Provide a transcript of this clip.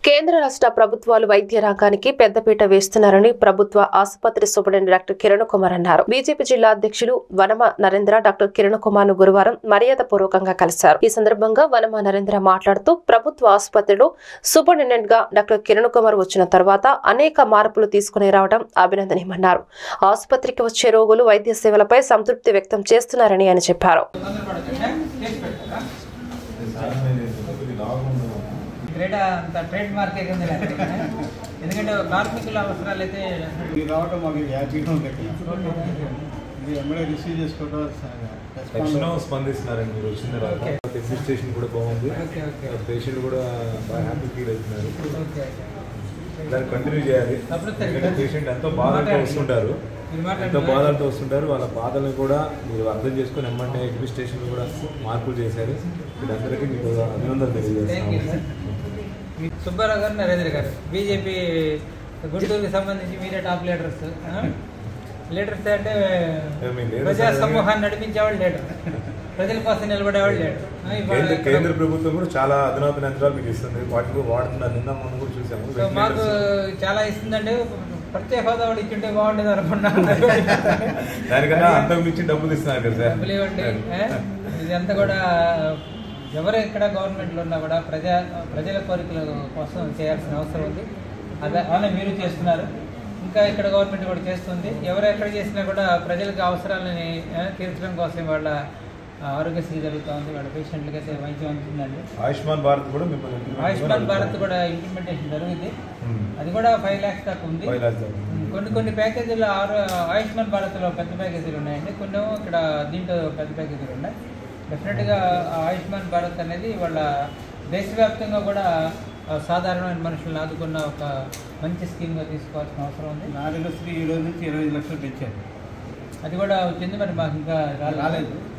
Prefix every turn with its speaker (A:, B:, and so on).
A: కేంద్ర రాష్ట్ర ప్రభుత్వాలు వైద్య రంగానికి పెద్దపీట వేస్తున్నారని ప్రభుత్వ ఆసుపత్రి సూపరింటెండెంట్ డాక్టర్ కిరణ్ కుమార్ అన్నారు బీజేపీ జిల్లా అధ్యక్షులు వనమ నరేంద్ర డాక్టర్ కిరణ్ కుమార్ ను గురువారం మర్యాద పూర్వకంగా కలిశారు ఈ సందర్భంగా వనమ నరేంద్ర మాట్లాడుతూ ప్రభుత్వ ఆసుపత్రిలో సూపరింటెండెంట్ గా డాక్టర్ కిరణ్ కుమార్ వచ్చిన తర్వాత అనేక మార్పులు తీసుకుని రావడం అభినందనీయమన్నారు ఆసుపత్రికి వచ్చే రోగులు వైద్య సేవలపై సంతృప్తి వ్యక్తం చేస్తున్నారని ఆయన చెప్పారు
B: ట్రేడ్ అంత ట్రేడ్ మార్కే కింద లెక్క. ఎందుకంటే కార్మికుల అవసరాలు అయితే
C: ఇది రావటం మాకు హ్యాపీగా ఉంది ఇక్కడ ఇది ఎమ్మడే రిసీవ్ చేసుకోవడం
D: తక్షణం స్పందిస్తున్నారండి మీరు వచ్చిన తర్వాత అడ్మినిస్ట్రేషన్ కూడా బాగుంది
B: ఓకే, ఓకే.
D: పేషెంట్ కూడా బాగా హ్యాపీ ఫీల్ అవుతున్నారు
B: ఓకే.
D: దాన్ని కంటిన్యూ చేయాలి
B: తప్పదు సార్.
D: ఎందుకంటే పేషెంట్ ఎంతో బాధలతో
B: మాట్లాడండి.
D: వస్తుంటారు
B: మీరు మాట్లాడండి.
D: ఎంతో బాధలతో వస్తుంటారు వాళ్ళ బాధలను కూడా మీరు అర్థం చేసుకుని ఎమ్మంటే అడ్మినిస్ట్రేషన్ కూడా మార్పులు చేశారు వీళ్ళందరికీ మీకు అభినందనలు
B: థ్యాంక్ యూ
D: తెలియజేస్తున్నాము
B: సార్. సుబ్బారావు గారు నరేంద్ర గారు బీజేపీ గుంటూరుకి సంబంధించి మీరే టాప్ లీడర్స్ ఆ? లీడర్స్ అంటే
D: మీ లీడర్స్
B: ప్రజా
D: అనగా-
B: సమూహాన్ని నడిపించేవాళ్ళు లీడర్ ప్రజల కోసం నిలబడేవాళ్ళు లీడర్ ఆ, ఇవాళ
D: కేంద్ర
B: ఇక్కడ-
D: కేంద్ర ప్రభుత్వం కూడా చాలా అధునాతన యంత్రాలు మీకు ఇస్తుంది వాటిని కూడా వాడుతున్నారు నిన్న మనం కూడా చూసాము
B: సో మాకు చాలా ఇస్తుందండి ప్రత్యేక హోదా కూడా ఇచ్చుంటే బాగుండేది అనుకున్నాను
D: దానికన్నా అంతకు మించి డబ్బులు ఇస్తున్నారు కదా సార్
B: డబ్బులు ఇవ్వండి ఏ? ఇదంతా కూడా ఎవరు ఎక్కడ గవర్నమెంట్లో ఉన్నా కూడా ప్రజా ప్రజల కోరికల కోసం చేయాల్సిన అవసరం ఉంది అదే అలా మీరు చేస్తున్నారు ఇంకా ఇక్కడ గవర్నమెంట్ కూడా చేస్తుంది ఎవరు ఎక్కడ చేసినా కూడా ప్రజలకు అవసరాలని ఏ, తీర్చడం కోసం వాళ్ళ ఆ, ఆరోగ్యశ్రీ జరుగుతూ ఉంది వాళ్ళ పేషెంట్లకి అయితే వైద్యం అందుతుందండి
D: ఆయుష్మాన్ భారత్ కూడా మిమ్మల్ని implement
B: ఆయుష్మాన్
D: చేయమని
B: భారత్ కూడా ఇంప్లిమెంటేషన్ జరుగుతుంది
D: ఉమ్.
B: అది కూడా ఫైవ్ ల్యాక్స్ దాకా ఉంది
D: Five lakhs దాకా.
B: కొన్ని కొన్ని ప్యాకేజీలు ఆరు ఆయుష్మాన్ భారత్లో పెద్ద ప్యాకేజీలు ఉన్నాయండి కొన్ని ఏమో ఇక్కడ దీంట్లో పెద్ద ప్యాకేజీలు ఉన్నాయి డెఫినెట్గా ఆయుష్మాన్ భారత్ అనేది వాళ్ళ దేశవ్యాప్తంగా కూడా ఆ, సాధారణమైన మనుషులను ఆదుకున్న ఒక మంచి స్కీమ్గా తీసుకోవాల్సిన అవసరం ఉంది
C: ఆరోగ్యశ్రీ ఈ రోజు నుంచి ఇరవై ఐదు లక్షలు పెంచారు
B: అది కూడా వచ్చింది మరి మాకు ఇంకా రాలేదు
C: రాలేదు